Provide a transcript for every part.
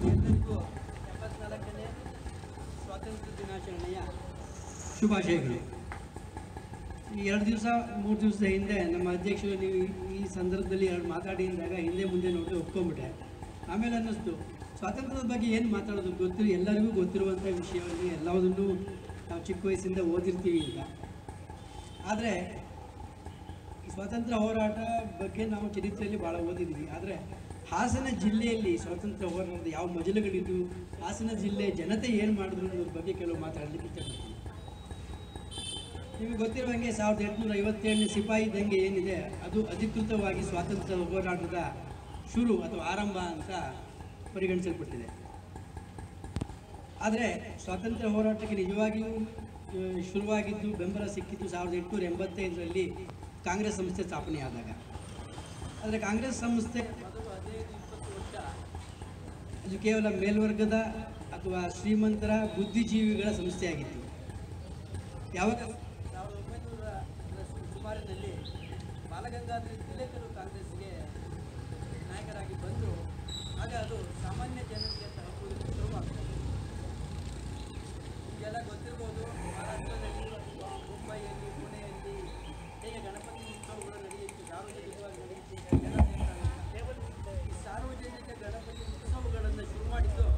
ಎಲ್ಲರಿಗೂ ಎಪ್ಪತ್ನಾಲ್ಕನೇ ಸ್ವಾತಂತ್ರ್ಯ ದಿನಾಚರಣೆಯ ಶುಭಾಶಯಗಳು ಈ ಎರಡು ದಿವಸ ಮೂರು ದಿವಸದ ಹಿಂದೆ ನಮ್ಮ ಅಧ್ಯಕ್ಷರು ನೀವು ಈ- ಈ ಸಂದರ್ಭದಲ್ಲಿ ಎರಡು ಮಾತಾಡಿದಾಗ ಹಿಂದೆ ಮುಂದೆ ನೋಡಿ ಒಪ್ಕೊಂಡ್ಬಿಟ್ಟೆ ಆಮೇಲೆ ಅನ್ನಿಸ್ತು ಸ್ವಾತಂತ್ರ್ಯದ ಬಗ್ಗೆ ಏನು ಮಾತಾಡೋದು ಗೊತ್ತಿರೋ ಎಲ್ಲರಿಗೂ ಗೊತ್ತಿರುವಂಥ ವಿಷಯವನ್ನು ಎಲ್ಲದನ್ನೂ ನಾವು ಚಿಕ್ಕ ವಯಸ್ಸಿಂದ ಓದಿರ್ತೀವಿ ಅಂತ ಆದರೆ ಈ ಸ್ವಾತಂತ್ರ್ಯ ಹೋರಾಟ ಬಗ್ಗೆ ನಾವು ಚರಿತ್ರೆಯಲ್ಲಿ ಭಾಳ ಓದಿದ್ದೀವಿ ಆದರೆ ಹಾಸನ ಜಿಲ್ಲೆಯಲ್ಲಿ ಸ್ವಾತಂತ್ರ್ಯ ಹೋರಾಟದ ಯಾವ ಮಜಲುಗಳಿದ್ದು ಹಾಸನ ಜಿಲ್ಲೆ ಜನತೆ ಏನು ಮಾಡಿದ್ರು ಅನ್ನೋದ್ರ ಬಗ್ಗೆ ಕೆಲವು ಮಾತಾಡಲಿಕ್ಕೆ ಇಷ್ಟಪಡ್ತೀನಿ ನಿಮಗೆ ಗೊತ್ತಿರುವಂಗೆ ಸಾವಿರದ ಎಂಟುನೂರ ಐವತ್ತೇಳನೇ ಸಿಪಾಯಿ ದಂಗೆ ಏನಿದೆ ಅದು ಅಧಿಕೃತವಾಗಿ ಸ್ವಾತಂತ್ರ್ಯ ಹೋರಾಟದ ಶುರು ಅಥವಾ ಆರಂಭ ಅಂತ ಪರಿಗಣಿಸಲ್ಪಟ್ಟಿದೆ ಆದರೆ ಸ್ವಾತಂತ್ರ್ಯ ಹೋರಾಟಕ್ಕೆ ನಿಜವಾಗಿಯೂ ಆ, ಶುರುವಾಗಿದ್ದು ಬೆಂಬಲ ಸಿಕ್ಕಿದ್ದು ಸಾವಿರದ ಎಂಟುನೂರ ಎಂಬತ್ತೈದರಲ್ಲಿ ಕಾಂಗ್ರೆಸ್ ಸಂಸ್ಥೆ ಸ್ಥಾಪನೆಯಾದಾಗ ಆದರೆ ಕಾಂಗ್ರೆಸ್ ಸಂಸ್ಥೆ ಮೊದಲು ಹದಿನೈದು ಇಪ್ಪತ್ತು ವರ್ಷ ಇದು ಕೇವಲ ಮೇಲ್ವರ್ಗದ ಅಥವಾ ಶ್ರೀಮಂತರ ಬುದ್ಧಿಜೀವಿಗಳ ಸಂಸ್ಥೆಯಾಗಿತ್ತು ಯಾವಾಗ ಸಾವಿರದ ಒಂಬೈನೂರ ಸುಮಾರಿನಲ್ಲಿ ಬಾಲಗಂಗಾಧರ ತಿಲಕರು ಕಾಂಗ್ರೆಸ್ಗೆ ನಾಯಕರಾಗಿ ಬಂದು ಆಗ ಅದು ಸಾಮಾನ್ಯ ಜನರಿಗೆ ತಲುಪುವುದಕ್ಕೆ ಶುರುವಾಗ್ತದೆ ಈಗೆಲ್ಲ ಗೊತ್ತಿರ್ಬೋದು ಮಹಾರಾಷ್ಟ್ರದಲ್ಲಿ ಅಥವಾ ಮುಂಬೈಯಲ್ಲಿ ಪುಣೆಯಲ್ಲಿ ಹೇಗೆ ಗಣಪತಿ ಉತ್ಸವಗಳು ನಡೆಯುತ್ತೆ ಸಾರ್ವಜನಿಕವಾಗಿ ನಡೆಯುತ್ತೆ ಜನ ಸೇರ್ತಾರೆ. ಈ ಸಾರ್ವಜನಿಕ ಗಣಪತಿ ಉತ್ಸವಗಳನ್ನು ಶುರು ಮಾಡಿದ್ದು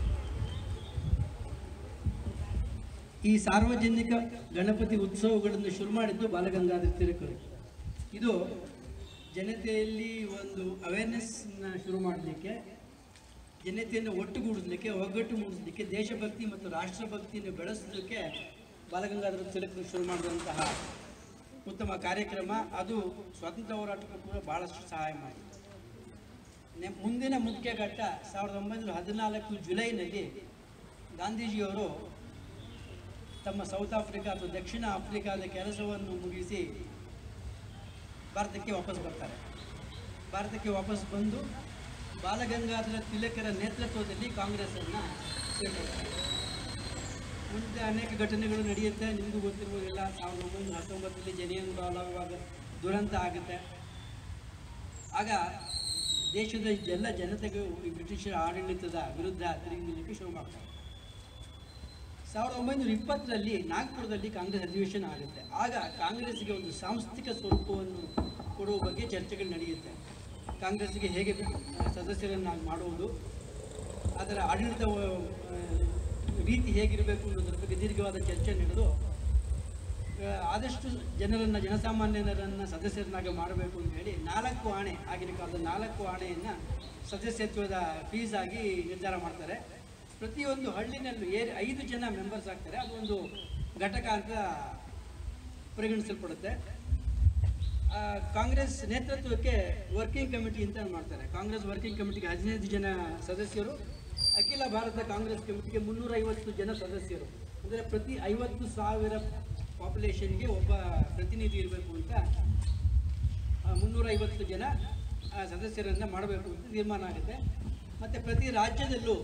ಈ ಸಾರ್ವಜನಿಕ ಗಣಪತಿ ಉತ್ಸವಗಳನ್ನು ಶುರು ಮಾಡಿದ್ದು ಬಾಲಗಂಗಾಧರ ತಿಲಕರು ಇದು ಜನತೆಯಲ್ಲಿ ಒಂದು ಅವೇರ್ನೆಸ್ನ ಶುರು ಮಾಡಲಿಕ್ಕೆ ಜನತೆಯನ್ನು ಒಟ್ಟುಗೂಡಿಸಲಿಕ್ಕೆ ಒಗ್ಗಟ್ಟು ಮೂಡಿಸಲಿಕ್ಕೆ ದೇಶಭಕ್ತಿ ಮತ್ತು ರಾಷ್ಟ್ರಭಕ್ತಿಯನ್ನು ಬೆಳೆಸಲಿಕ್ಕೆ ಬಾಲಗಂಗಾಧರ ತಿಲಕರು ಶುರು ಮಾಡಿದಂತಹ ಉತ್ತಮ ಕಾರ್ಯಕ್ರಮ ಅದು ಸ್ವಾತಂತ್ರ್ಯ ಹೋರಾಟಕ್ಕೂ ಕೂಡ ಭಾಳಷ್ಟು ಸಹಾಯ ಮಾಡಿತು ನೆ- ಮುಂದಿನ ಮುಖ್ಯ ಘಟ್ಟ ಸಾವಿರದ ಒಂಬೈನೂರ ಹದಿನಾಲ್ಕು ಜುಲೈನಲ್ಲಿ ಗಾಂಧೀಜಿಯವರು ತಮ್ಮ ಸೌತ್ ಆಫ್ರಿಕಾ ಅಥವಾ ದಕ್ಷಿಣ ಆಫ್ರಿಕಾದ ಕೆಲಸವನ್ನು ಮುಗಿಸಿ ಭಾರತಕ್ಕೆ ವಾಪಸ್ ಬರ್ತಾರೆ ಭಾರತಕ್ಕೆ ವಾಪಸ್ ಬಂದು ಬಾಲಗಂಗಾಧರ ತಿಲಕರ ನೇತೃತ್ವದಲ್ಲಿ ಕಾಂಗ್ರೆಸ್ಸನ್ನು ಸೇರ್ಕೊಳ್ತಾರೆ ಮುಂದೆ ಅನೇಕ ಘಟನೆಗಳು ನಡೆಯುತ್ತೆ ನಿಮಗೂ ಗೊತ್ತಿರ್ಬೋದಿಲ್ಲ ಸಾವಿರದ ಒಂಬೈನೂರ ಹತ್ತೊಂಬತ್ತರಲ್ಲಿ ಜನಿಯನ್ ವಾಲಾಬಾಗ್ ದುರಂತ ಆಗುತ್ತೆ ಆಗ ದೇಶದ ಎಲ್ಲ ಜನತೆಗೂ ಈ ಬ್ರಿಟಿಷರ ಆಡಳಿತದ ವಿರುದ್ಧ ತಿರುಗಿ ಶುರು ಮಾಡ್ತಾರೆ ಸಾವಿರದ ಒಂಬೈನೂರ ಇಪ್ಪತ್ತರಲ್ಲಿ ನಾಗ್ಪುರದಲ್ಲಿ ಕಾಂಗ್ರೆಸ್ ಅಧಿವೇಶನ ಆಗುತ್ತೆ ಆಗ ಕಾಂಗ್ರೆಸ್ಗೆ ಒಂದು ಸಾಂಸ್ಥಿಕ ಸ್ವರೂಪವನ್ನು ಕೊಡುವ ಬಗ್ಗೆ ಚರ್ಚೆಗಳು ನಡೆಯುತ್ತೆ ಕಾಂಗ್ರೆಸ್ಗೆ ಹೇಗೆ ಆ, ಸದಸ್ಯರನ್ನಾಗಿ ಮಾಡುವುದು ಅದರ ಆಡಳಿತ ಆ, ರೀತಿ ಹೇಗಿರಬೇಕು ಅನ್ನೋದ್ರ ಬಗ್ಗೆ ದೀರ್ಘವಾದ ಚರ್ಚೆ ನಡೆದು ಆ, ಆದಷ್ಟು ಜನರನ್ನು ಜನಸಾಮಾನ್ಯರನ್ನು ಸದಸ್ಯರನ್ನಾಗಿ ಮಾಡಬೇಕು ಅಂತ ಹೇಳಿ ನಾಲ್ಕು ಆಣೆ ಆಗಿನ ಕಾಲದ ನಾಲ್ಕು ಆಣೆಯನ್ನು ಸದಸ್ಯತ್ವದ ಫೀಸ್ ಆಗಿ ನಿರ್ಧಾರ ಮಾಡ್ತಾರೆ ಪ್ರತಿಯೊಂದು ಹಳ್ಳಿನಲ್ಲೂ ಏ ಐದು ಜನ ಮೆಂಬರ್ಸ್ ಆಗ್ತಾರೆ ಅದು ಒಂದು ಘಟಕ ಅಂತ ಪರಿಗಣಿಸಲ್ಪಡುತ್ತೆ ಆ, ಕಾಂಗ್ರೆಸ್ ನೇತೃತ್ವಕ್ಕೆ ವರ್ಕಿಂಗ್ ಕಮಿಟಿ ಅಂತ ಮಾಡ್ತಾರೆ ಕಾಂಗ್ರೆಸ್ ವರ್ಕಿಂಗ್ ಕಮಿಟಿಗೆ ಹದಿನೈದು ಜನ ಸದಸ್ಯರು ಅಖಿಲ ಭಾರತ ಕಾಂಗ್ರೆಸ್ ಕಮಿಟಿಗೆ ಮುನ್ನೂರೈವತ್ತು ಜನ ಸದಸ್ಯರು ಅಂದರೆ ಪ್ರತಿ ಐವತ್ತು ಸಾವಿರ ಪಾಪ್ಯುಲೇಷನ್ಗೆ ಒಬ್ಬ ಪ್ರತಿನಿಧಿ ಇರಬೇಕು ಅಂತ ಮುನ್ನೂರೈವತ್ತು ಜನ ಆ, ಸದಸ್ಯರನ್ನು ಮಾಡಬೇಕು ಅಂತ ತೀರ್ಮಾನ ಆಗುತ್ತೆ ಮತ್ತು ಪ್ರತಿ ರಾಜ್ಯದಲ್ಲೂ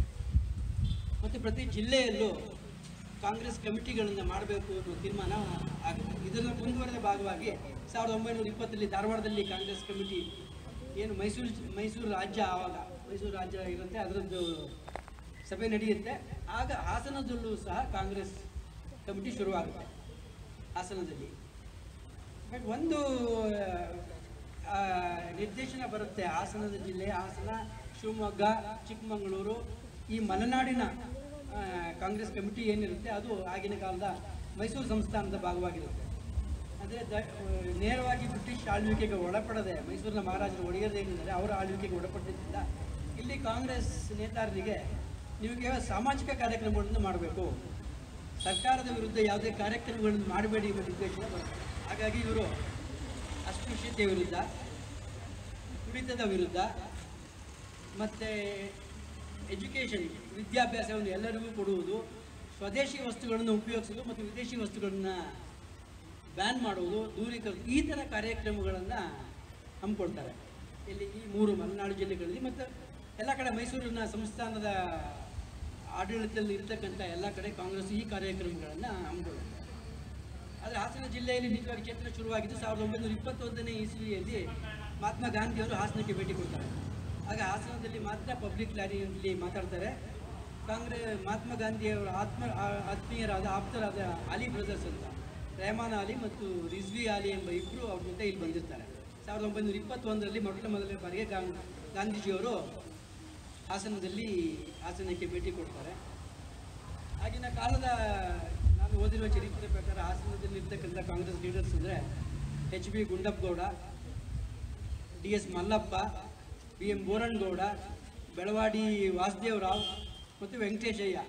ಮತ್ತು ಪ್ರತಿ ಜಿಲ್ಲೆಯಲ್ಲೂ ಕಾಂಗ್ರೆಸ್ ಕಮಿಟಿಗಳನ್ನು ಮಾಡಬೇಕು ಅನ್ನೋ ತೀರ್ಮಾನ ಆಗುತ್ತೆ ಇದರ ಮುಂದುವರೆದ ಭಾಗವಾಗಿ ಸಾವಿರದ ಒಂಬೈನೂರ ಇಪ್ಪತ್ತರಲ್ಲಿ ಧಾರವಾಡದಲ್ಲಿ ಕಾಂಗ್ರೆಸ್ ಕಮಿಟಿ ಏನು ಮೈಸೂರು ಮೈಸೂರು ರಾಜ್ಯ ಆವಾಗ ಮೈಸೂರು ರಾಜ್ಯ ಇರುತ್ತೆ ಅದರದ್ದು ಸಭೆ ನಡೆಯುತ್ತೆ ಆಗ ಹಾಸನದಲ್ಲೂ ಸಹ ಕಾಂಗ್ರೆಸ್ ಕಮಿಟಿ ಶುರುವಾಗುತ್ತೆ ಹಾಸನದಲ್ಲಿ ಬಟ್ ಒಂದು ಆ, ನಿರ್ದೇಶನ ಬರುತ್ತೆ ಹಾಸನದ ಜಿಲ್ಲೆ ಹಾಸನ ಶಿವಮೊಗ್ಗ ಚಿಕ್ಕಮಗಳೂರು ಈ ಮಲೆನಾಡಿನ ಆ, ಕಾಂಗ್ರೆಸ್ ಕಮಿಟಿ ಏನಿರುತ್ತೆ ಅದು ಆಗಿನ ಕಾಲದ ಮೈಸೂರು ಸಂಸ್ಥಾನದ ಭಾಗವಾಗಿರುತ್ತೆ ಅಂದರೆ ದ ನೇರವಾಗಿ ಬ್ರಿಟಿಷ್ ಆಳ್ವಿಕೆಗೆ ಒಳಪಡದೆ ಮೈಸೂರಿನ ಮಹಾರಾಜರು ಒಡೆಯದೇನಿದ್ದಾರೆ ಅವರ ಆಳ್ವಿಕೆಗೆ ಒಳಪಟ್ಟಿದ್ದಿಂದ ಇಲ್ಲಿ ಕಾಂಗ್ರೆಸ್ ನೇತಾರರಿಗೆ ನೀವು ಕೇವಲ ಸಾಮಾಜಿಕ ಕಾರ್ಯಕ್ರಮಗಳನ್ನು ಮಾಡಬೇಕು ಸರ್ಕಾರದ ವಿರುದ್ಧ ಯಾವುದೇ ಕಾರ್ಯಕ್ರಮಗಳನ್ನು ಮಾಡಬೇಡಿ ಎಂಬ ನಿರ್ದೇಶನ ಬರುತ್ತೆ ಹಾಗಾಗಿ ಇವರು ಅಸ್ಪೃಶ್ಯತೆಯ ವಿರುದ್ಧ ಕುಡಿತದ ವಿರುದ್ಧ ಮತ್ತು ಎಜುಕೇಷನ್ ವಿದ್ಯಾಭ್ಯಾಸವನ್ನು ಎಲ್ಲರಿಗೂ ಕೊಡುವುದು ಸ್ವದೇಶಿ ವಸ್ತುಗಳನ್ನು ಉಪಯೋಗಿಸೋದು ಮತ್ತು ವಿದೇಶಿ ವಸ್ತುಗಳನ್ನು ಬ್ಯಾನ್ ಮಾಡುವುದು ದೂರೀಕರಿಸುವುದು ಈ ಥರ ಕಾರ್ಯಕ್ರಮಗಳನ್ನು ಹಮ್ಮಿಕೊಳ್ತಾರೆ ಇಲ್ಲಿ ಈ ಮೂರು ಮಲೆನಾಡು ಜಿಲ್ಲೆಗಳಲ್ಲಿ ಮತ್ತು ಎಲ್ಲ ಕಡೆ ಮೈಸೂರಿನ ಸಂಸ್ಥಾನದ ಆಡಳಿತದಲ್ಲಿ ಇರ್ತಕ್ಕಂಥ ಎಲ್ಲ ಕಡೆ ಕಾಂಗ್ರೆಸ್ ಈ ಕಾರ್ಯಕ್ರಮಗಳನ್ನು ಹಮ್ಮಿಕೊಳ್ಳುತ್ತೆ ಆದರೆ ಹಾಸನ ಜಿಲ್ಲೆಯಲ್ಲಿ ನಿಜವಾಗಿ ಕ್ಷೇತ್ರ ಶುರುವಾಗಿದ್ದು ಸಾವಿರದ ಒಂಬೈನೂರ ಇಪ್ಪತ್ತೊಂದನೇ ಇಸ್ವಿಯಲ್ಲಿ ಮಹಾತ್ಮ ಗಾಂಧಿಯವರು ಹಾಸನಕ್ಕೆ ಭೇಟಿ ಕೊಡ್ತಾರೆ ಆಗ ಹಾಸನದಲ್ಲಿ ಮಾತ್ರ ಪಬ್ಲಿಕ್ ರ್ಯಾಲಿಯಲ್ಲಿ ಮಾತಾಡ್ತಾರೆ ಕಾಂಗ್ರೆಸ್ ಮಹಾತ್ಮ ಗಾಂಧಿಯವರ ಆತ್ಮ ಆ- ಆತ್ಮೀಯರಾದ ಆಪ್ತರಾದ ಅಲಿ ಬ್ರದರ್ಸ್ ಅಂತ ರೆಹಮಾನ್ ಅಲಿ ಮತ್ತು ರಿಜ್ವಿ ಅಲಿ ಎಂಬ ಇಬ್ಬರು ಅವ್ರ ಜೊತೆ ಇಲ್ಲಿ ಬಂದಿರ್ತಾರೆ ಸಾವಿರದ ಒಂಬೈನೂರ ಇಪ್ಪತ್ತೊಂದರಲ್ಲಿ ಮೊಟ್ಟ ಮೊದಲನೇ ಬಾರಿಗೆ ಗಾಂ ಗಾಂಧೀಜಿಯವರು ಹಾಸನದಲ್ಲಿ ಹಾಸನಕ್ಕೆ ಭೇಟಿ ಕೊಡ್ತಾರೆ ಆಗಿನ ಕಾಲದ ನಾನು ಓದಿರುವ ಚರಿತ್ರೆ ಪ್ರಕಾರ ಹಾಸನದಲ್ಲಿ ಇರ್ತಕ್ಕಂಥ ಕಾಂಗ್ರೆಸ್ ಲೀಡರ್ಸ್ ಅಂದರೆ H B Gundappagowda D S Mallappa B M Borannagowda Belavadi Vasudev Rao ಮತ್ತು Venkateshaiah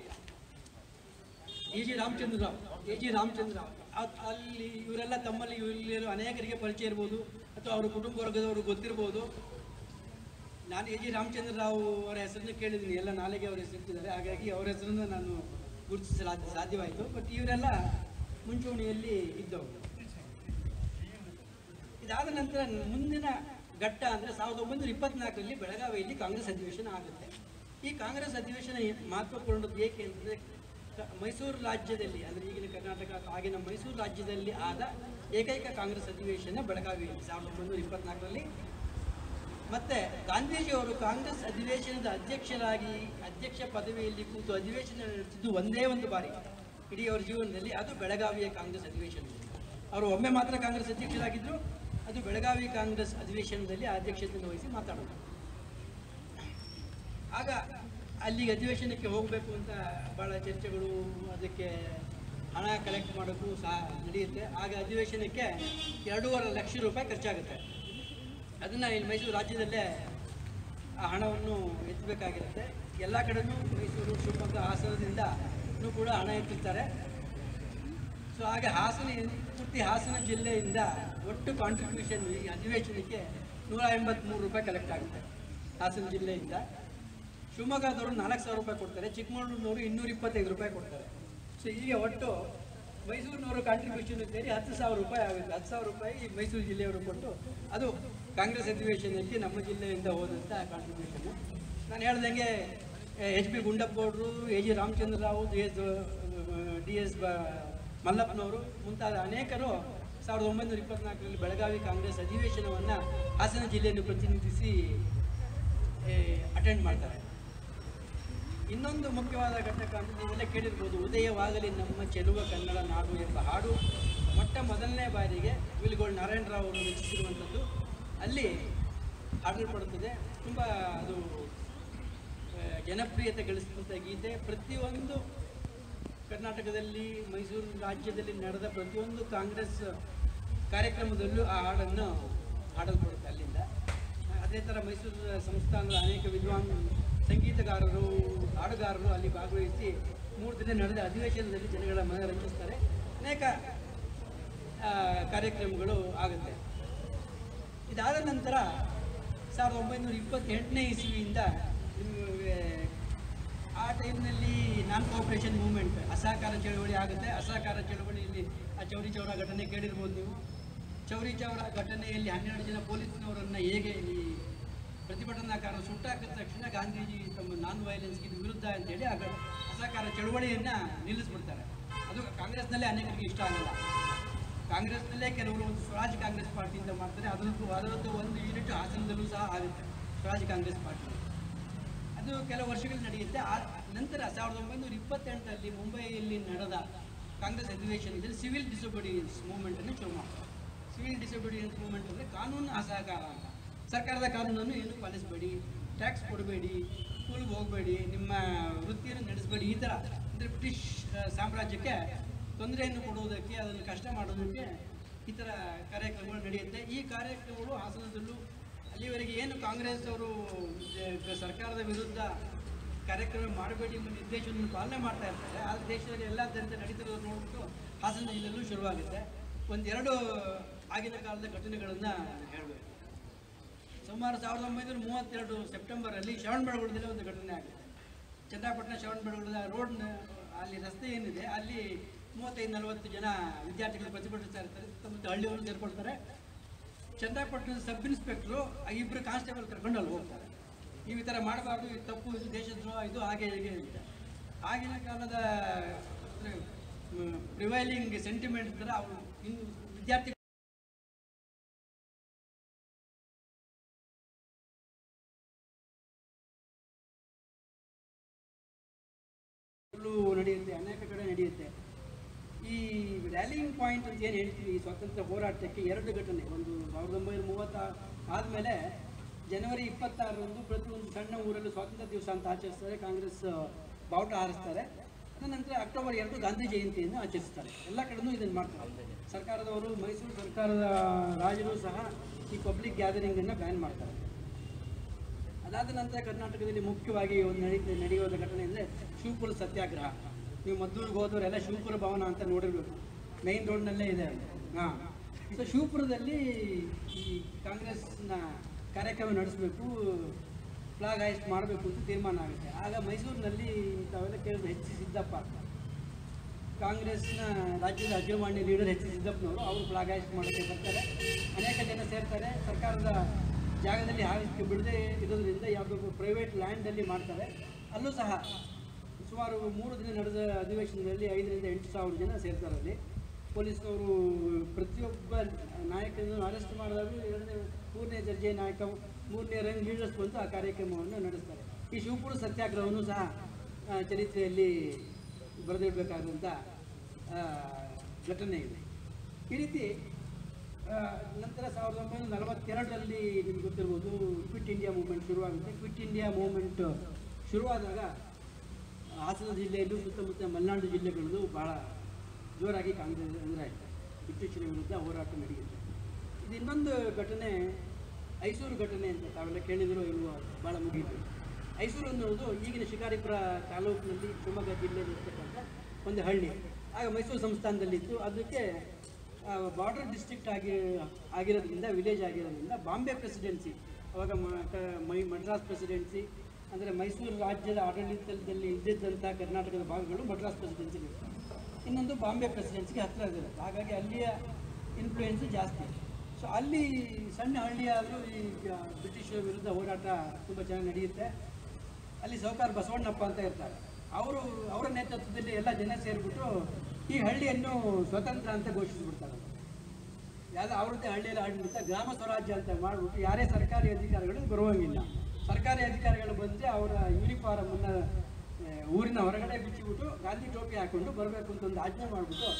A G Ramachandra Rao A G Ramachandra Rao ಅದ್- ಅಲ್ಲಿ ಇವರೆಲ್ಲ ತಮ್ಮಲ್ಲಿ ಇವರಲ್ಲಿ ಅನೇಕರಿಗೆ ಪರಿಚಯ ಇರ್ಬೋದು ಅಥವಾ ಅವರ ಕುಟುಂಬ ವರ್ಗದವರು ಗೊತ್ತಿರ್ಬೋದು ನಾನು ಎ ಜಿ ರಾಮಚಂದ್ರ ರಾವ್ ಅವರ ಹೆಸರನ್ನು ಕೇಳಿದ್ದೀನಿ ಎಲ್ಲ ನಾಳೆಗೆ ಅವ್ರ ಹೆಸರಿಟ್ಟಿದ್ದಾರೆ ಹಾಗಾಗಿ ಅವರ ಹೆಸರನ್ನು ನಾನು ಗುರುತಿಸಲು ಸಾಧ್ಯ- ಸಾಧ್ಯವಾಯಿತು ಬಟ್ ಇವರೆಲ್ಲ ಮುಂಚೂಣಿಯಲ್ಲಿ ಇದ್ದವರು ಇದಾದ ನಂತರ ಮುಂದಿನ ಘಟ್ಟ ಅಂದರೆ ಸಾವಿರದ ಒಂಬೈನೂರ ಇಪ್ಪತ್ನಾಲ್ಕರಲ್ಲಿ ಬೆಳಗಾವಿಯಲ್ಲಿ ಕಾಂಗ್ರೆಸ್ ಅಧಿವೇಶನ ಆಗುತ್ತೆ ಈ ಕಾಂಗ್ರೆಸ್ ಅಧಿವೇಶನ ಏನ್- ಮಹತ್ವಪೂರ್ಣದ್ದು ಏಕೆ ಅಂತಂದರೆ ಮೈಸೂರು ರಾಜ್ಯದಲ್ಲಿ ಅಂದರೆ ಈಗಿನ ಕರ್ನಾಟಕ ಆಗಿನ ಮೈಸೂರು ರಾಜ್ಯದಲ್ಲಿ ಆದ ಏಕೈಕ ಕಾಂಗ್ರೆಸ್ ಅಧಿವೇಶನ ಬೆಳಗಾವಿಯಲ್ಲಿ ಸಾವಿರದ ಒಂಬೈನೂರ ಇಪ್ಪತ್ನಾಲ್ಕರಲ್ಲಿ ಮತ್ತೆ ಗಾಂಧೀಜಿಯವರು ಕಾಂಗ್ರೆಸ್ ಅಧಿವೇಶನದ ಅಧ್ಯಕ್ಷರಾಗಿ ಅಧ್ಯಕ್ಷ ಪದವಿಯಲ್ಲಿ ಕೂತು ಅಧಿವೇಶನ ನಡೆಸಿದ್ದು ಒಂದೇ ಒಂದು ಬಾರಿ ಇಡೀ ಅವರ ಜೀವನದಲ್ಲಿ ಅದು ಬೆಳಗಾವಿಯ ಕಾಂಗ್ರೆಸ್ ಅಧಿವೇಶನ ಅವರು ಒಮ್ಮೆ ಮಾತ್ರ ಕಾಂಗ್ರೆಸ್ ಅಧ್ಯಕ್ಷರಾಗಿದ್ದರು ಅದು ಬೆಳಗಾವಿ ಕಾಂಗ್ರೆಸ್ ಅಧಿವೇಶನದಲ್ಲಿ ಆ ಅಧ್ಯಕ್ಷತೆಯನ್ನು ವಹಿಸಿ ಮಾತಾಡೋದು ಆಗ ಅಲ್ಲಿಗೆ ಅಧಿವೇಶನಕ್ಕೆ ಹೋಗಬೇಕು ಅಂತ ಭಾಳ ಚರ್ಚೆಗಳು ಅದಕ್ಕೆ ಹಣ ಕಲೆಕ್ಟ್ ಮಾಡೋಕ್ಕೂ ಸಹ ನಡೆಯುತ್ತೆ ಆಗ ಅಧಿವೇಶನಕ್ಕೆ ಎರಡೂವರೆ ಲಕ್ಷ ರೂಪಾಯಿ ಖರ್ಚಾಗುತ್ತೆ ಅದನ್ನು ಇಲ್ಲಿ ಮೈಸೂರು ರಾಜ್ಯದಲ್ಲೇ ಆ ಹಣವನ್ನು ಎತ್ತಬೇಕಾಗಿರುತ್ತೆ ಎಲ್ಲ ಕಡೆನೂ ಮೈಸೂರು ಶಿವಮೊಗ್ಗ ಹಾಸನದಿಂದ ಇನ್ನೂ ಕೂಡ ಹಣ ಎತ್ತುತ್ತಾರೆ ಸೊ ಹಾಗೆ ಹಾಸನ ಪೂರ್ತಿ ಹಾಸನ ಜಿಲ್ಲೆಯಿಂದ ಒಟ್ಟು ಕಾಂಟ್ರಿಬ್ಯೂಷನ್ ಈ ಅಧಿವೇಶನಕ್ಕೆ ನೂರ ಎಂಬತ್ತ್ಮೂರು ರೂಪಾಯಿ ಕಲೆಕ್ಟ್ ಆಗುತ್ತೆ ಹಾಸನ ಜಿಲ್ಲೆಯಿಂದ ಶಿವಮೊಗ್ಗದವರು ನಾಲ್ಕು ಸಾವಿರ ರೂಪಾಯಿ ಕೊಡ್ತಾರೆ ಚಿಕ್ಕಮಗಳೂರಿನವರು ಇನ್ನೂರ ಇಪ್ಪತ್ತೈದು ರೂಪಾಯಿ ಕೊಡ್ತಾರೆ ಸೊ ಹೀಗೆ ಒಟ್ಟು ಮೈಸೂರಿನವರು ಕಾಂಟ್ರಿಬ್ಯೂಷನ್ ಸೇರಿ ಹತ್ತು ಸಾವಿರ ರೂಪಾಯಿ ಆಗುತ್ತೆ ಹತ್ತು ಸಾವಿರ ರೂಪಾಯಿ ಈ ಮೈಸೂರು ಜಿಲ್ಲೆಯವರು ಕೊಟ್ಟು ಅದು ಕಾಂಗ್ರೆಸ್ ಅಧಿವೇಶನಕ್ಕೆ ನಮ್ಮ ಜಿಲ್ಲೆಯಿಂದ ಹೋದಂಥ ಕಾಂಟ್ರಿಬ್ಯೂಷನ್ನು ನಾನು ಹೇಳ್ದಂಗೆ ಎಚ್ ಬಿ ಗುಂಡಪ್ಪಗೌಡರು A G Ramachandra Rao D S D S ಬ ಮಲ್ಲಪ್ಪನವರು ಮುಂತಾದ ಅನೇಕರು ಸಾವಿರದ ಒಂಬೈನೂರ ಇಪ್ಪತ್ನಾಲ್ಕರಲ್ಲಿ ಬೆಳಗಾವಿ ಕಾಂಗ್ರೆಸ್ ಅಧಿವೇಶನವನ್ನು ಹಾಸನ ಜಿಲ್ಲೆಯನ್ನು ಪ್ರತಿನಿಧಿಸಿ ಅಟೆಂಡ್ ಮಾಡ್ತಾರೆ ಇನ್ನೊಂದು ಮುಖ್ಯವಾದ ಘಟಕ ಅಂದರೆ ನೀವೆಲ್ಲ ಕೇಳಿರ್ಬೋದು ಉದಯವಾಗಲಿ ನಮ್ಮ ಚೆಲುವ ಕನ್ನಡ ನಾಡು ಎಂಬ ಹಾಡು ಮೊಟ್ಟ ಮೊದಲನೇ ಬಾರಿಗೆ ವಿಲ್ಗೋಳ್ ನಾರಾಯಣರಾವ್ ಅವರು ರಚಿಸಿರುವಂಥದ್ದು ಅಲ್ಲಿ ಹಾಡಲ್ಪಡುತ್ತದೆ ತುಂಬ ಅದು ಆ, ಜನಪ್ರಿಯತೆ ಗಳಿಸಿದಂಥ ಗೀತೆ ಪ್ರತಿಯೊಂದು ಕರ್ನಾಟಕದಲ್ಲಿ ಮೈಸೂರು ರಾಜ್ಯದಲ್ಲಿ ನಡೆದ ಪ್ರತಿಯೊಂದು ಕಾಂಗ್ರೆಸ್ ಕಾರ್ಯಕ್ರಮದಲ್ಲೂ ಆ ಹಾಡನ್ನು ಹಾಡಲ್ಪಡುತ್ತೆ ಅಲ್ಲಿಂದ ಅದೇ ಥರ ಮೈಸೂರು ಸಂಸ್ಥಾನದ ಅನೇಕ ವಿದ್ವಾನ್ ಸಂಗೀತಗಾರರು ಹಾಡುಗಾರರು ಅಲ್ಲಿ ಭಾಗವಹಿಸಿ ಮೂರು ದಿನ ನಡೆದ ಅಧಿವೇಶನದಲ್ಲಿ ಜನಗಳ ಮನರಂಜಿಸ್ತಾರೆ ಅನೇಕ ಆ, ಕಾರ್ಯಕ್ರಮಗಳು ಆಗುತ್ತೆ ಇದಾದ ನಂತರ ಸಾವಿರದ ಒಂಬೈನೂರ ಇಪ್ಪತ್ತೆಂಟನೇ ಇಸ್ವಿಯಿಂದ ನಿಮಗೆ ಆ ಟೈಮ್ನಲ್ಲಿ ನಾನ್ ಕೋಆಪರೇಷನ್ ಮೂವ್ಮೆಂಟ್ ಅಸಹಕಾರ ಚಳವಳಿ ಆಗುತ್ತೆ ಅಸಹಕಾರ ಚಳವಳಿಯಲ್ಲಿ ಆ ಚೌರಿ ಚೌರ ಘಟನೆ ಕೇಳಿರ್ಬೋದು ನೀವು ಚೌರಿ ಚೌರ ಘಟನೆಯಲ್ಲಿ ಹನ್ನೆರಡು ಜನ ಪೊಲೀಸ್ನವರನ್ನು ಹೇಗೆ ಈ ಪ್ರತಿಭಟನಾಕಾರರು ಸುಟ್ಟಾಕಿದ ತಕ್ಷಣ ಗಾಂಧೀಜಿ ತಮ್ಮ ನಾನ್ ವೈಲೆನ್ಸ್ಗೆ ಇದು ವಿರುದ್ಧ ಅಂತೇಳಿ ಆ ಘ- ಅಸಹಕಾರ ಚಳವಳಿಯನ್ನು ನಿಲ್ಲಿಸ್ಬಿಡ್ತಾರೆ ಅದು ಕಾಂಗ್ರೆಸ್ನಲ್ಲೇ ಅನೇಕರಿಗೆ ಇಷ್ಟ ಆಗಲ್ಲ ಕಾಂಗ್ರೆಸ್ನಲ್ಲೇ ಕೆಲವರು ಒಂದು ಸ್ವರಾಜ್ ಕಾಂಗ್ರೆಸ್ ಪಾರ್ಟಿಯಿಂದ ಮಾಡ್ತಾರೆ ಅದರದ್ದು ಅದರದ್ದು ಒಂದು ಯೂನಿಟ್ ಹಾಸನದಲ್ಲೂ ಸಹ ಆಗುತ್ತೆ ಸ್ವರಾಜ್ ಕಾಂಗ್ರೆಸ್ ಪಾರ್ಟಿ ಅದು ಕೆಲವು ವರ್ಷಗಳು ನಡೆಯುತ್ತೆ ಆ ನಂತರ ಸಾವಿರದ ಒಂಬೈನೂರ ಇಪ್ಪತ್ತೆಂಟರಲ್ಲಿ ಮುಂಬೈಯಲ್ಲಿ ನಡೆದ ಕಾಂಗ್ರೆಸ್ ಅಧಿವೇಶನದಲ್ಲಿ ಸಿವಿಲ್ ಡಿಸೊಬಿಡಿಯನ್ಸ್ ಮೂವ್ಮೆಂಟನ್ನು ಶುರು ಮಾಡ್ತಾರೆ ಸಿವಿಲ್ ಡಿಸೊಬಿಡಿಯನ್ಸ್ ಮೂವ್ಮೆಂಟ್ ಅಂದರೆ ಕಾನೂನು ಅಸಹಕಾರ ಅಂತ ಸರ್ಕಾರದ ಕಾನೂನನ್ನು ಏನು ಪಾಲಿಸಬೇಡಿ ಟ್ಯಾಕ್ಸ್ ಕೊಡಬೇಡಿ ಸ್ಕೂಲ್ಗೆ ಹೋಗಬೇಡಿ ನಿಮ್ಮ ವೃತ್ತಿಯನ್ನು ನಡೆಸಬೇಡಿ ಈ ಥರ ಅಂದರೆ ಬ್ರಿಟಿಷ್ ಆ, ಸಾಮ್ರಾಜ್ಯಕ್ಕೆ ತೊಂದರೆಯನ್ನು ಕೊಡುವುದಕ್ಕೆ ಅದನ್ನು ಕಷ್ಟ ಮಾಡೋದಕ್ಕೆ ಈ ಥರ ಕಾರ್ಯಕ್ರಮಗಳು ನಡೆಯುತ್ತೆ ಈ ಕಾರ್ಯಕ್ರಮಗಳು ಹಾಸನದಲ್ಲೂ ಅಲ್ಲಿವರೆಗೆ ಏನು ಕಾಂಗ್ರೆಸ್ ಅವರು ಜ- ಸರ್ಕಾರದ ವಿರುದ್ಧ ಕಾರ್ಯಕ್ರಮ ಮಾಡಬೇಡಿ ಎಂಬ ನಿರ್ದೇಶನವನ್ನು ಪಾಲನೆ ಮಾಡ್ತಾ ಇರ್ತಾರೆ ಆ ದೇಶದಲ್ಲಿ ಎಲ್ಲಾದ್ಯಂತ ನಡೀತಿರೋದು ನೋಡ್ಬಿಟ್ಟು ಹಾಸನ ಜಿಲ್ಲೆಯಲ್ಲೂ ಶುರುವಾಗುತ್ತೆ ಒಂದೆರಡು ಆಗಿನ ಕಾಲದ ಘಟನೆಗಳನ್ನು ಹೇಳಬೇಕು ಸುಮಾರು ಸಾವಿರದ ಒಂಬೈನೂರ ಮೂವತ್ತೆರಡು ಸೆಪ್ಟೆಂಬರಲ್ಲಿ ಶ್ರವಣಬೆಳಗೊಳದಲ್ಲಿ ಒಂದು ಘಟನೆ ಆಗುತ್ತೆ ಚನ್ನಪಟ್ಟಣ ಶ್ರವಣಬೆಳಗೊಳದ ರೋಡ್ ಅಲ್ಲಿ ರಸ್ತೆ ಏನಿದೆ ಅಲ್ಲಿ ಮೂವತ್ತೈದು ನಲವತ್ತು ಜನ ವಿದ್ಯಾರ್ಥಿಗಳು ಪ್ರತಿಭಟಿಸ್ತಾ ಇರ್ತಾರೆ ತಮ್ಮ ಹಳ್ಳಿಯವರು ಸೇರ್ಕೊಳ್ತಾರೆ ಚನ್ನಪಟ್ಟಣದ ಸಬ್ ಇನ್ಸ್ಪೆಕ್ಟ್ರು ಇಬ್ಬರು ಕಾನ್ಸ್ಟೇಬಲ್ ಕರ್ಕೊಂಡು ಅಲ್ಲಿ ಹೋಗ್ತಾರೆ ನೀವು ಈ ಥರ ಮಾಡಬಾರ್ದು ಇದು ತಪ್ಪು ಇದು ದೇಶದ್ರೋಹ ಇದು ಹಾಗೆ ಹೀಗೆ ಅಂತ ಆಗಿನ ಕಾಲದ ಪ್ರಿವೈಲಿಂಗ್ ಸೆಂಟಿಮೆಂಟ್ ಥರ ಅವರು ಇನ್ನು ವಿದ್ಯಾರ್ಥಿ ಅಲ್ಲೂ ನಡೆಯುತ್ತೆ ಅನೇಕ ಕಡೆ ನಡೆಯುತ್ತೆ ಈ ರ್ಯಾಲಿಂಗ್ ಪಾಯಿಂಟ್ ಅಂತ ಏನು ಹೇಳ್ತೀವಿ ಈ ಸ್ವಾತಂತ್ರ್ಯ ಹೋರಾಟಕ್ಕೆ ಎರಡು ಘಟನೆ ಒಂದು ಸಾವಿರದ ಒಂಬೈನೂರ ಮೂವತ್ತ ಆದಮೇಲೆ ಜನವರಿ ಇಪ್ಪತ್ತಾರರಂದು ಪ್ರತಿಯೊಂದು ಸಣ್ಣ ಊರಲ್ಲೂ ಸ್ವಾತಂತ್ರ್ಯ ದಿವಸ ಅಂತ ಆಚರಿಸ್ತಾರೆ ಕಾಂಗ್ರೆಸ್ ಬಾವುಟ ಹಾರಿಸ್ತಾರೆ ನಂತರ ಅಕ್ಟೋಬರ್ ಎರಡು ಗಾಂಧಿ ಜಯಂತಿಯನ್ನು ಆಚರಿಸ್ತಾರೆ ಎಲ್ಲ ಕಡೆನೂ ಇದನ್ನು ಮಾಡ್ತಾರೆ ಸರ್ಕಾರದವರು ಮೈಸೂರು ಸರ್ಕಾರದ ರಾಜರು ಸಹ ಈ ಪಬ್ಲಿಕ್ ಗ್ಯಾದರಿಂಗನ್ನು ಬ್ಯಾನ್ ಮಾಡ್ತಾರೆ ಅದಾದ ನಂತರ ಕರ್ನಾಟಕದಲ್ಲಿ ಮುಖ್ಯವಾಗಿ ಒಂದು ನಡಿ ನಡೆಯುವ ಘಟನೆ ಅಂದರೆ ಶಿವಪುರ ಸತ್ಯಾಗ್ರಹ ನೀವು ಮದ್ದೂರಿಗೆ ಹೋದವರೆಲ್ಲ ಶಿವಪುರ ಭವನ ಅಂತ ನೋಡಿರ್ಬೇಕು ಮೈನ್ ರೋಡ್ನಲ್ಲೇ ಇದೆ ಹಾಂ ಸೊ ಶಿವಪುರದಲ್ಲಿ ಈ ಕಾಂಗ್ರೆಸ್ನ ಕಾರ್ಯಕ್ರಮ ನಡೆಸಬೇಕು ಫ್ಲಾಗ್ ಹಾಯಿಸ್ಟ್ ಮಾಡಬೇಕು ಅಂತ ತೀರ್ಮಾನ ಆಗುತ್ತೆ ಆಗ ಮೈಸೂರಿನಲ್ಲಿ ತಾವೆಲ್ಲ ಕೇಳಿದ್ರೆ ಎಚ್ ಸಿ ಸಿದ್ದಪ್ಪ ಕಾಂಗ್ರೆಸ್ನ ರಾಜ್ಯದ ಅಗ್ರಮಾನ್ಯ ಲೀಡರ್ ಎಚ್ ಸಿ ಸಿದ್ದಪ್ಪನವರು ಅವರು ಫ್ಲಾಗ್ ಹಾಯಿಸ್ಟ್ ಮಾಡೋಕ್ಕೆ ಬರ್ತಾರೆ ಅನೇಕ ಜನ ಸೇರ್ತಾರೆ ಸರ್ಕಾರದ ಜಾಗದಲ್ಲಿ ಹಾರಿಸಕ್ಕೆ ಬಿಡದೆ ಇರೋದ್ರಿಂದ ಯಾವುದೋ ಪ್ರೈವೇಟ್ ಲ್ಯಾಂಡಲ್ಲಿ ಮಾಡ್ತಾರೆ ಅಲ್ಲೂ ಸಹ ಸುಮಾರು ಮೂರು ದಿನ ನಡೆದ ಅಧಿವೇಶನದಲ್ಲಿ ಐದರಿಂದ ಎಂಟು ಸಾವಿರ ಜನ ಸೇರ್ತಾರೆ ಅಲ್ಲಿ ಪೊಲೀಸ್ನವರು ಪ್ರತಿಯೊಬ್ಬ ನಾಯಕರನ್ನು ಅರೆಸ್ಟ್ ಮಾಡಿದಾಗ ಎರಡನೇ ಮೂರನೇ ದರ್ಜೆ ನಾಯಕ ಮೂರನೇ ರಂಗ್ ಲೀಡರ್ಸ್ ಬಂದು ಆ ಕಾರ್ಯಕ್ರಮವನ್ನು ನಡೆಸ್ತಾರೆ ಈ ಶಿವಪುರ ಸತ್ಯಾಗ್ರಹವನ್ನು ಸಹ ಆ, ಚರಿತ್ರೆಯಲ್ಲಿ ಬರೆದಿಡಬೇಕಾದಂಥ ಘಟನೆ ಇದೆ ಈ ರೀತಿ ಆ, ನಂತರ ಸಾವಿರದ ಒಂಬೈನೂರ ನಲವತ್ತೆರಡರಲ್ಲಿ ನಿಮ್ಗೆ ಗೊತ್ತಿರ್ಬೋದು ಕ್ವಿಟ್ ಇಂಡಿಯಾ ಮೂವ್ಮೆಂಟ್ ಶುರುವಾಗುತ್ತೆ ಕ್ವಿಟ್ ಇಂಡಿಯಾ ಮೂವ್ಮೆಂಟ್ ಶುರುವಾದಾಗ ಹಾಸನ ಜಿಲ್ಲೆಯಲ್ಲೂ ಸುತ್ತಮುತ್ತ ಮಲೆನಾಡು ಜಿಲ್ಲೆಗಳಲ್ಲೂ ಭಾಳ ಜೋರಾಗಿ ಕಾಂಗ್ರೆಸ್ ಅಂದರೆ ಬ್ರಿಟಿಷರ ವಿರುದ್ಧ ಹೋರಾಟ ನಡೆಯುತ್ತೆ ಇದು ಇನ್ನೊಂದು ಘಟನೆ ಐಸೂರು ಘಟನೆ ಅಂತ ತಾವೆಲ್ಲ ಕೇಳಿದ್ರು ಇಲ್ವೋ ಭಾಳ ಮುಗೀತು ಐಸೂರು ಅನ್ನೋದು ಈಗಿನ ಶಿಕಾರಿಪುರ ತಾಲೂಕಿನಲ್ಲಿ ಶಿವಮೊಗ್ಗ ಜಿಲ್ಲೆಯಲ್ಲಿ ಇರ್ತಕ್ಕಂಥ ಒಂದು ಹಳ್ಳಿ ಆಗ ಮೈಸೂರು ಸಂಸ್ಥಾನದಲ್ಲಿತ್ತು ಅದಕ್ಕೆ ಬಾರ್ಡರ್ ಡಿಸ್ಟ್ರಿಕ್ಟ್ ಆಗಿ ಆಗಿರೋದ್ರಿಂದ ವಿಲೇಜ್ ಆಗಿರೋದ್ರಿಂದ ಬಾಂಬೆ ಪ್ರೆಸಿಡೆನ್ಸಿ ಅವಾಗ ಮ- ಕ- ಮೈ ಮಡ್ರಾಸ್ ಪ್ರೆಸಿಡೆನ್ಸಿ ಅಂದರೆ ಮೈಸೂರು ರಾಜ್ಯದ ಆಡಳಿತದಲ್ಲಿ ಇದ್ದಿದ್ದಂಥ ಕರ್ನಾಟಕದ ಭಾಗಗಳು ಮಡ್ರಾಸ್ ಪ್ರೆಸಿಡೆನ್ಸಿ ಇನ್ನೊಂದು ಬಾಂಬೆ ಪ್ರೆಸಿಡೆನ್ಸಿಗೆ ಹತ್ತಿರ ಇದ್ದಾರೆ ಹಾಗಾಗಿ ಅಲ್ಲಿಯ ಇನ್ಫ್ಲೂಯೆನ್ಸ್ ಜಾಸ್ತಿ ಸೊ ಅಲ್ಲಿ ಸಣ್ಣ ಹಳ್ಳಿಯಾದರೂ ಈ ಜ- ಬ್ರಿಟಿಷರ ವಿರುದ್ಧ ಹೋರಾಟ ತುಂಬ ಚೆನ್ನಾಗಿ ನಡೆಯುತ್ತೆ ಅಲ್ಲಿ ಸೌಕಾರ ಬಸವಣ್ಣಪ್ಪ ಅಂತ ಇರ್ತಾರೆ ಅವರು ಅವರ ನೇತೃತ್ವದಲ್ಲಿ ಎಲ್ಲ ಜನ ಸೇರಿಬಿಟ್ಟು ಈ ಹಳ್ಳಿಯನ್ನು ಸ್ವತಂತ್ರ ಅಂತ ಘೋಷಿಸಿಬಿಡ್ತಾರೆ ಯಾವ್ದು ಅವ್ರದ್ದೇ ಹಳ್ಳಿಯಲ್ಲಿ ಆಡಳಿತ ಗ್ರಾಮ ಸ್ವರಾಜ್ಯ ಅಂತ ಮಾಡಿಬಿಟ್ಟು ಯಾರೇ ಸರ್ಕಾರಿ ಅಧಿಕಾರಿಗಳು ಬರುವಂಗಿಲ್ಲ ಸರ್ಕಾರಿ ಅಧಿಕಾರಿಗಳು ಬಂದರೆ ಅವರ ಯೂನಿಫಾರ್ಮನ್ನು ಊರಿನ ಹೊರಗಡೆ ಬಿಚ್ಚಿಬಿಟ್ಟು ಗಾಂಧಿ ಟೋಪಿ ಹಾಕೊಂಡು ಬರಬೇಕು ಅಂತ ಒಂದು ಆಜ್ಞೆ ಮಾಡಿಬಿಟ್ಟು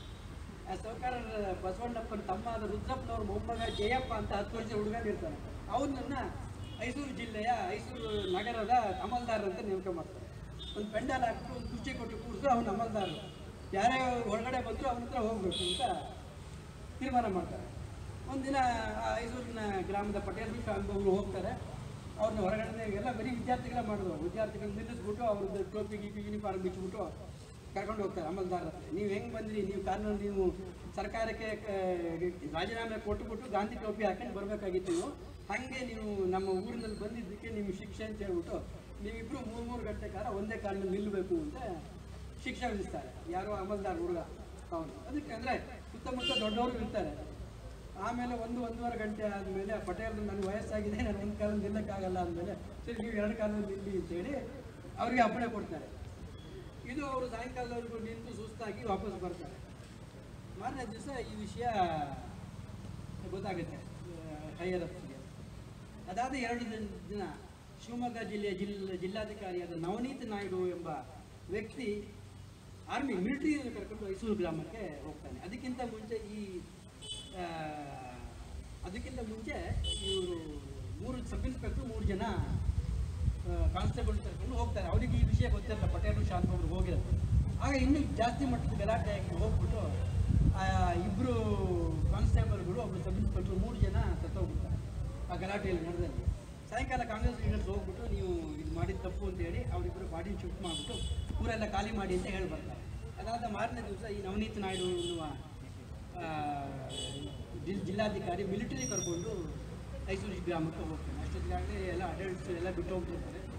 ಆ ಸರ್ಕಾರ ಬಸವಣ್ಣಪ್ಪನ ತಮ್ಮ ಆದ ರುದ್ರಪ್ಪನವ್ರ ಮೊಮ್ಮಗ ಜಯಪ್ಪ ಅಂತ ಹತ್ತು ವರ್ಷ ಹುಡುಗನ ಇರ್ತಾನೆ ಅವನನ್ನ ಮೈಸೂರು ಜಿಲ್ಲೆಯ ಮೈಸೂರು ನಗರದ ಅಮಲ್ದಾರ ಅಂತ ನೇಮಕ ಮಾಡ್ತಾರೆ ಒಂದು ಪೆಂಡಾಲ್ ಹಾಕ್ಬಿಟ್ಟು ಒಂದು ಕುರ್ಚಿ ಕೊಟ್ಟು ಕೂರಿಸಿ ಅವನು ಅಮಲ್ದಾರ ಯಾರೇ ಹೊರಗಡೆ ಬಂದರೂ ಅವನ ಹತ್ರ ಹೋಗ್ಬೇಕು ಅಂತ ತೀರ್ಮಾನ ಮಾಡ್ತಾರೆ ಒಂದಿನ ಆ ಮೈಸೂರಿನ ಗ್ರಾಮದ ಪಟೇಲ್ ಶಾಂಬವರು ಹೋಗ್ತಾರೆ ಅವ್ರನ್ನ ಹೊರಗಡೆ ಎಲ್ಲ ಬರೀ ವಿದ್ಯಾರ್ಥಿಗಳ ಮಾಡಿದ್ರು ವಿದ್ಯಾರ್ಥಿಗಳನ್ನ ನಿಲ್ಲಿಸ್ಬಿಟ್ಟು ಅವ್ರದ್ದು ಟೋಪಿ ಗೀಪಿ ಯೂನಿಫಾರ್ಮ್ ಬಿಚ್ಚಿಬಿಟ್ಟು ಕರ್ಕೊಂಡು ಹೋಗ್ತಾರೆ ಅಮಲ್ದಾರ ಹತ್ರ ನೀವು ಹೆಂಗೆ ಬಂದ್ರಿ ನೀವು ಕಾರಣ ನೀವು ಸರ್ಕಾರಕ್ಕೆ ಆ, ರಾಜೀನಾಮೆ ಕೊಟ್ಟುಬಿಟ್ಟು ಗಾಂಧಿ ಟೋಪಿ ಹಾಕೊಂಡು ಬರಬೇಕಾಗಿತ್ತು ನೀವು ಹಾಗೆ ನೀವು ನಮ್ಮ ಊರಿನಲ್ಲಿ ಬಂದಿದ್ದಕ್ಕೆ ನಿಮ್ಗೆ ಶಿಕ್ಷೆ ಅಂತ ಹೇಳ್ಬಿಟ್ಟು ನೀವಿಬ್ಬರು ಮೂರು ಮೂರು ಗಂಟೆ ಕಾಲ ಒಂದೇ ಕಾಲದಲ್ಲಿ ನಿಲ್ಲಬೇಕು ಅಂತ ಶಿಕ್ಷೆ ವಿಧಿಸ್ತಾರೆ ಯಾರೋ ಅಮಲ್ದಾರ್ ಹುಡುಗ ಅವನು ಅದಕ್ಕೆ ಅಂದರೆ ಸುತ್ತಮುತ್ತ ದೊಡ್ಡವರು ಇರ್ತಾರೆ ಆಮೇಲೆ ಒಂದು ಒಂದೂವರೆ ಗಂಟೆ ಆದಮೇಲೆ ಪಟೇಲ್ ನನಗೆ ವಯಸ್ಸಾಗಿದೆ ನಾನು ಒಂದು ಕಾಲದಲ್ಲಿ ನಿಲ್ಲಕ್ಕಾಗಲ್ಲ ಅಂದಮೇಲೆ ಸರಿ ನೀವು ಎರಡು ಕಾಲದಲ್ಲಿ ನಿಲ್ಲಿ ಅಂತೇಳಿ ಅವರಿಗೆ ಅಪ್ಪಣೆ ಕೊಡ್ತಾರೆ ಇದು ಅವರು ಸಾಯಂಕಾಲದವರೆಗೂ ನಿಂತು ಸುಸ್ತಾಗಿ ವಾಪಸ್ ಬರ್ತಾರೆ ಮಾರನೇ ದಿವಸ ಈ ವಿಷಯ ಗೊತ್ತಾಗುತ್ತೆ ಹೈಯರ್ ಅಪ್ಸ್ಗೆ ಅದಾದ ಎರಡು ದಿನ ದಿನ ಶಿವಮೊಗ್ಗ ಜಿಲ್ಲೆಯ ಜಿಲ್ಲ ಜಿಲ್ಲಾಧಿಕಾರಿಯಾದ ನವನೀತ್ ನಾಯ್ಡು ಎಂಬ ವ್ಯಕ್ತಿ ಆರ್ಮಿ ಮಿಲಿಟರಿಯನ್ನು ಕರ್ಕೊಂಡು ಮೈಸೂರು ಗ್ರಾಮಕ್ಕೆ ಹೋಗ್ತಾನೆ ಅದಕ್ಕಿಂತ ಮುಂಚೆ ಈ ಆ, ಅದಕ್ಕಿಂತ ಮುಂಚೆ ಇವರು ಮೂರು ಸಬ್ ಇನ್ಸ್ಪೆಕ್ಟರ್ ಮೂರು ಜನ ಕಾನ್ಸ್ಟೇಬಲ್ ಕರ್ಕೊಂಡು ಹೋಗ್ತಾರೆ ಅವರಿಗೆ ಈ ವಿಷಯ ಗೊತ್ತಿರಲ್ಲ ಪಟೇಲ್ ಶಾಂತ್ ಅವರು ಹೋಗಿರೋದು ಆಗ ಇನ್ನೂ ಜಾಸ್ತಿ ಮಟ್ಟದ ಗಲಾಟೆ ಆಗಿ ಹೋಗ್ಬಿಟ್ಟು ಆ ಇಬ್ಬರು ಕಾನ್ಸ್ಟೇಬಲ್ಗಳು ಒಬ್ಬರು ಸಬ್ ಇನ್ಸ್ಪೆಕ್ಟರ್ ಮೂರು ಜನ ಸತ್ತೋಗ್ಬಿಡ್ತಾರೆ ಆ ಗಲಾಟೆಯಲ್ಲಿ ನಡೆದಲ್ಲಿ ಸಾಯಂಕಾಲ ಕಾಂಗ್ರೆಸ್ ಲೀಡರ್ಸ್ ಹೋಗ್ಬಿಟ್ಟು ನೀವು ಇದು ಮಾಡಿದ ತಪ್ಪು ಅಂತ ಹೇಳಿ ಅವರಿಬ್ಬರು ಬಾಡಿ ಶಿಫ್ಟ್ ಮಾಡಿಬಿಟ್ಟು ಊರೆಲ್ಲ ಖಾಲಿ ಮಾಡಿ ಅಂತ ಹೇಳಿ ಬರ್ತಾರೆ ಅದಾದ ಮಾರನೇ ದಿವಸ ಈ ನವನೀತ್ ನಾಯ್ಡು ಎನ್ನುವ ಆ, ಜಿಲ್- ಜಿಲ್ಲಾಧಿಕಾರಿ ಮಿಲಿಟರಿ ಕರ್ಕೊಂಡು ಮೈಸೂರು ಗ್ರಾಮಕ್ಕೆ ಹೋಗ್ತಾನೆ ಅಷ್ಟೊತ್ತಿಗಾಗಲೇ ಎಲ್ಲ ಅಡಲ್ಟ್ಸ್ ಎಲ್ಲ ಬಿಟ್ಟು ಹೋಗ್ತಿರ್ತಾರೆ